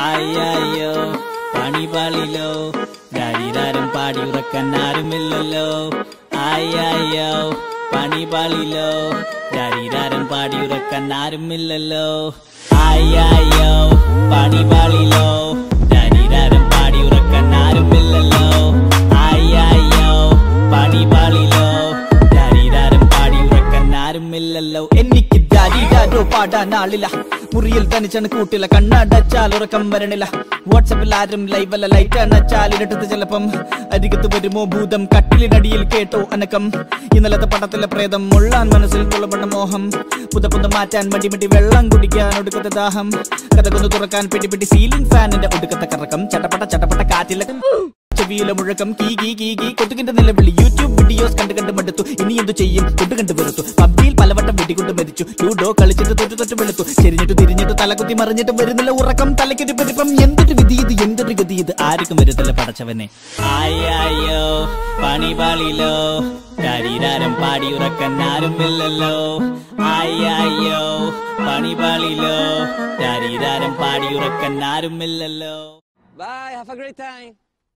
ആയോ പണി പാളിലോ ദരിദാരം പാടി ഉറക്കാൻ ആരുമില്ലല്ലോ ആയോ പണി പാളിലോ ദരിദാരം പാടി ഉറക്കാൻ ആരുമില്ലല്ലോ ആയോ പണി പാളിലോ ദരിദാരം പാടി ഉറക്കാൻ ആരുമില്ലല്ലോ ആയോ പണി പാളിലോ ദരിദാരം പാടി ഉറക്കാൻ ആരുമില്ലല്ലോ എനിക്ക് ദരിദാരോ പാടാൻ ആളില്ല മുറിയിൽ തനിച്ചാണ് കൂട്ടില്ല കണ്ണടച്ചാൽ ഉറക്കം വരണില്ല വാട്സപ്പിൽ ആരും ലൈവല്ല ലൈറ്റ് അണച്ചാൽ ഇരട്ടത്ത് ചിലപ്പം അരികത്ത് വരുമോ ഭൂതം കട്ടിലിനടിയിൽ കേട്ടോ അനക്കം ഇന്നലത്തെ പടത്തിലെ പ്രേതം മുള്ളാൻ മനസ്സിൽ തുള്ളപ്പെട്ട മോഹം പുത പുത മാറ്റാൻ മടി മടി വെള്ളം കുടിക്കാൻ ഒടുക്കത്തെ ദാഹം കഥകൊന്ന് തുറക്കാൻ പിടി പിടി സീലിംഗ് ഫാനിന്റെ ഒടുക്കത്തെ കറക്കം ചട്ടപ്പട്ട ചട്ടപ്പട്ട കാറ്റിലെ ചെവിയിലെ മുഴക്കം കീ കീ കീ കീ കൊതുകിന്റെ നിലവിളി യൂട്യൂബ് വീഡിയോസ് കണ്ട് കണ്ട് മടുത്തു ഇനി എന്തു ചെയ്യും കൊണ്ട് കണ്ട് വെറുത്തു പബ്ജിയിൽ പലവട്ടം വെടികൊണ്ട് മരിച്ചു ലൂഡോ കളിച്ചിട്ട് തൊട്ട് തൊട്ട് വെളുത്തു ചെരിഞ്ഞിട്ട് തിരിഞ്ഞിട്ട് തലകുത്തി മറിഞ്ഞിട്ട് വരുന്നില്ല ഉറക്കം തലയ്ക്കൊരു പെരുപ്പം എന്തൊരു വിധി ഇത് എന്തൊരു ഗതി ഇത് ആർക്കും വരുത്തില്ല പടച്ചവനെ ആയോ പണി പാളിലോ ശരീരം പാടി ഉറക്കാൻ ആരുമില്ലല്ലോ ആയോ പണി പാളിലോ ശരീരം പാടി ഉറക്കാൻ ആരുമില്ലല്ലോ Bye. Have a great time.